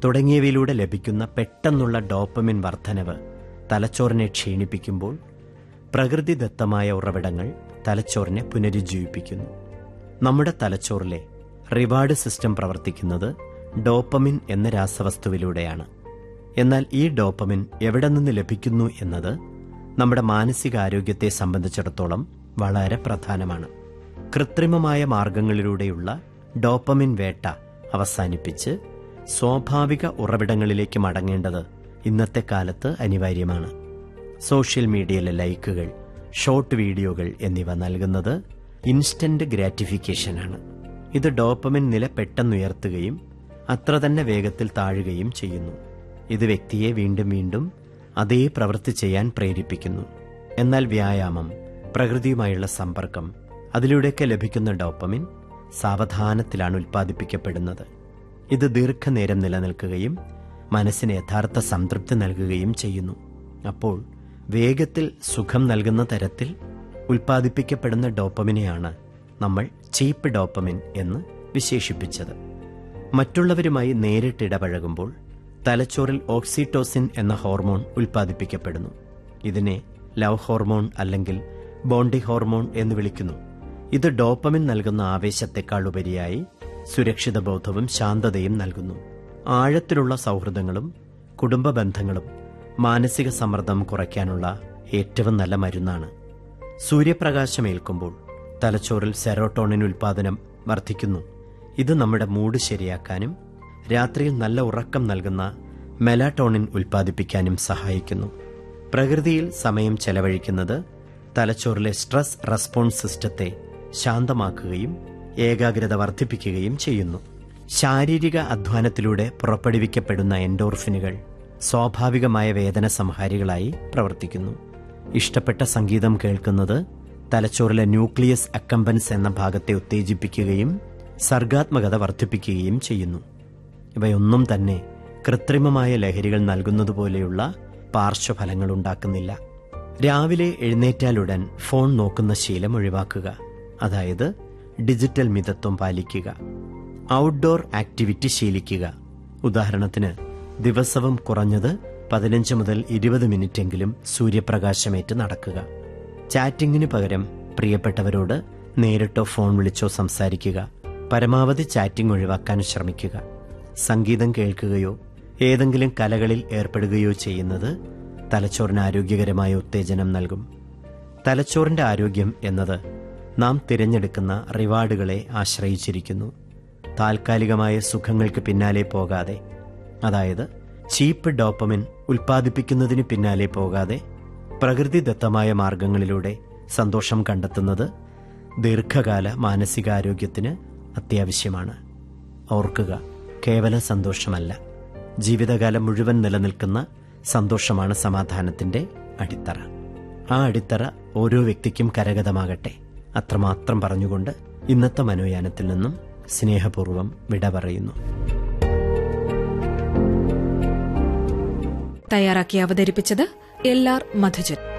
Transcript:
തുടങ്ങിയവയിലൂടെ ലഭിക്കുന്ന പെട്ടെന്നുള്ള ഡോപ്പമിൻ വർധനവ് തലച്ചോറിനെ ക്ഷീണിപ്പിക്കുമ്പോൾ പ്രകൃതിദത്തമായ ഉറവിടങ്ങൾ തലച്ചോറിനെ പുനരുജ്ജീവിപ്പിക്കുന്നു നമ്മുടെ തലച്ചോറിലെ റിവാർഡ് സിസ്റ്റം പ്രവർത്തിക്കുന്നത് ഡോപ്പമിൻ എന്ന രാസവസ്തുവിലൂടെയാണ് എന്നാൽ ഈ ഡോപ്പമിൻ എവിടെ നിന്ന് ലഭിക്കുന്നു എന്നത് നമ്മുടെ മാനസികാരോഗ്യത്തെ സംബന്ധിച്ചിടത്തോളം വളരെ പ്രധാനമാണ് കൃത്രിമമായ മാർഗങ്ങളിലൂടെയുള്ള ഡോപ്പമിൻ വേട്ട അവസാനിപ്പിച്ച് സ്വാഭാവിക ഉറവിടങ്ങളിലേക്ക് മടങ്ങേണ്ടത് ഇന്നത്തെ കാലത്ത് അനിവാര്യമാണ് സോഷ്യൽ മീഡിയയിലെ ലൈക്കുകൾ ഷോർട്ട് വീഡിയോകൾ എന്നിവ നൽകുന്നത് ഇൻസ്റ്റന്റ് ഗ്രാറ്റിഫിക്കേഷനാണ് ഇത് ഡോപ്പമിൻ നില പെട്ടെന്നുയർത്തുകയും അത്ര തന്നെ വേഗത്തിൽ താഴുകയും ചെയ്യുന്നു ഇത് വ്യക്തിയെ വീണ്ടും വീണ്ടും അതേ പ്രവൃത്തി ചെയ്യാൻ പ്രേരിപ്പിക്കുന്നു എന്നാൽ വ്യായാമം പ്രകൃതിയുമായുള്ള സമ്പർക്കം അതിലൂടെയൊക്കെ ലഭിക്കുന്ന ഡോപ്പമിൻ സാവധാനത്തിലാണ് ഉൽപ്പാദിപ്പിക്കപ്പെടുന്നത് ഇത് ദീർഘനേരം നിലനിൽക്കുകയും മനസ്സിന് യഥാർത്ഥ സംതൃപ്തി നൽകുകയും ചെയ്യുന്നു അപ്പോൾ വേഗത്തിൽ സുഖം നൽകുന്ന തരത്തിൽ ഉൽപ്പാദിപ്പിക്കപ്പെടുന്ന ഡോപ്പമിനെയാണ് നമ്മൾ ചീപ്പ് ഡോപ്പമിൻ എന്ന് വിശേഷിപ്പിച്ചത് മറ്റുള്ളവരുമായി നേരിട്ടിടപഴകുമ്പോൾ തലച്ചോറിൽ ഓക്സിറ്റോസിൻ എന്ന ഹോർമോൺ ഉൽപ്പാദിപ്പിക്കപ്പെടുന്നു ഇതിനെ ലവ് ഹോർമോൺ അല്ലെങ്കിൽ ബോണ്ടി ഹോർമോൺ എന്ന് വിളിക്കുന്നു ഇത് ഡോപ്പമിൻ നൽകുന്ന ആവേശത്തെക്കാൾ ഉപരിയായി സുരക്ഷിത ബോധവും ശാന്തതയും നൽകുന്നു ആഴത്തിലുള്ള സൗഹൃദങ്ങളും കുടുംബ ബന്ധങ്ങളും മാനസിക സമ്മർദ്ദം കുറയ്ക്കാനുള്ള ഏറ്റവും നല്ല മരുന്നാണ് സൂര്യപ്രകാശമേൽക്കുമ്പോൾ തലച്ചോറിൽ സെറോട്ടോണിൻ ഉൽപാദനം വർദ്ധിക്കുന്നു ഇത് നമ്മുടെ മൂഡ് ശരിയാക്കാനും രാത്രിയിൽ നല്ല ഉറക്കം നൽകുന്ന മെലാട്ടോണിൻ ഉൽപ്പാദിപ്പിക്കാനും സഹായിക്കുന്നു പ്രകൃതിയിൽ സമയം ചെലവഴിക്കുന്നത് തലച്ചോറിലെ സ്ട്രെസ് റെസ്പോൺസ് സിസ്റ്റത്തെ ശാന്തമാക്കുകയും ഏകാഗ്രത വർദ്ധിപ്പിക്കുകയും ചെയ്യുന്നു ശാരീരിക അധ്വാനത്തിലൂടെ പുറപ്പെടുവിക്കപ്പെടുന്ന എൻഡോർഫിനുകൾ സ്വാഭാവികമായ വേദന സംഹാരികളായി പ്രവർത്തിക്കുന്നു ഇഷ്ടപ്പെട്ട സംഗീതം കേൾക്കുന്നത് തലച്ചോറിലെ ന്യൂക്ലിയസ് അക്കമ്പൻസ് എന്ന ഭാഗത്തെ ഉത്തേജിപ്പിക്കുകയും സർഗാത്മകത വർദ്ധിപ്പിക്കുകയും ചെയ്യുന്നു ഇവയൊന്നും തന്നെ കൃത്രിമമായ ലഹരികൾ നൽകുന്നതുപോലെയുള്ള പാർശ്വഫലങ്ങൾ ഉണ്ടാക്കുന്നില്ല രാവിലെ എഴുന്നേറ്റാലുടൻ ഫോൺ നോക്കുന്ന ശീലം ഒഴിവാക്കുക അതായത് ഡിജിറ്റൽ മിതത്വം പാലിക്കുക ഔട്ട്ഡോർ ആക്ടിവിറ്റി ശീലിക്കുക ഉദാഹരണത്തിന് ദിവസവും കുറഞ്ഞത് പതിനഞ്ച് മുതൽ ഇരുപത് മിനിറ്റെങ്കിലും സൂര്യപ്രകാശമേറ്റ് നടക്കുക ചാറ്റിങ്ങിന് പകരം പ്രിയപ്പെട്ടവരോട് നേരിട്ടോ ഫോൺ വിളിച്ചോ സംസാരിക്കുക പരമാവധി ചാറ്റിംഗ് ഒഴിവാക്കാൻ ശ്രമിക്കുക സംഗീതം കേൾക്കുകയോ ഏതെങ്കിലും കലകളിൽ ഏർപ്പെടുകയോ ചെയ്യുന്നത് തലച്ചോറിന് ആരോഗ്യകരമായ ഉത്തേജനം നൽകും തലച്ചോറിന്റെ ആരോഗ്യം എന്നത് നാം തിരഞ്ഞെടുക്കുന്ന റിവാർഡുകളെ ആശ്രയിച്ചിരിക്കുന്നു താൽക്കാലികമായ സുഖങ്ങൾക്ക് പിന്നാലെ പോകാതെ അതായത് ചീപ്പ് ഡോപ്പമിൻ ഉൽപ്പാദിപ്പിക്കുന്നതിന് പിന്നാലെ പോകാതെ പ്രകൃതിദത്തമായ മാർഗങ്ങളിലൂടെ സന്തോഷം കണ്ടെത്തുന്നത് ദീർഘകാല മാനസികാരോഗ്യത്തിന് അത്യാവശ്യമാണ് ഓർക്കുക കേവല സന്തോഷമല്ല ജീവിതകാലം മുഴുവൻ നിലനിൽക്കുന്ന സന്തോഷമാണ് സമാധാനത്തിന്റെ അടിത്തറ ആ അടിത്തറ ഓരോ വ്യക്തിക്കും കരഗതമാകട്ടെ അത്രമാത്രം പറഞ്ഞുകൊണ്ട് ഇന്നത്തെ മനോയാനത്തിൽ നിന്നും സ്നേഹപൂർവ്വം വിട പറയുന്നു തയ്യാറാക്കി അവതരിപ്പിച്ചത് എൽ ആർ മധുജൻ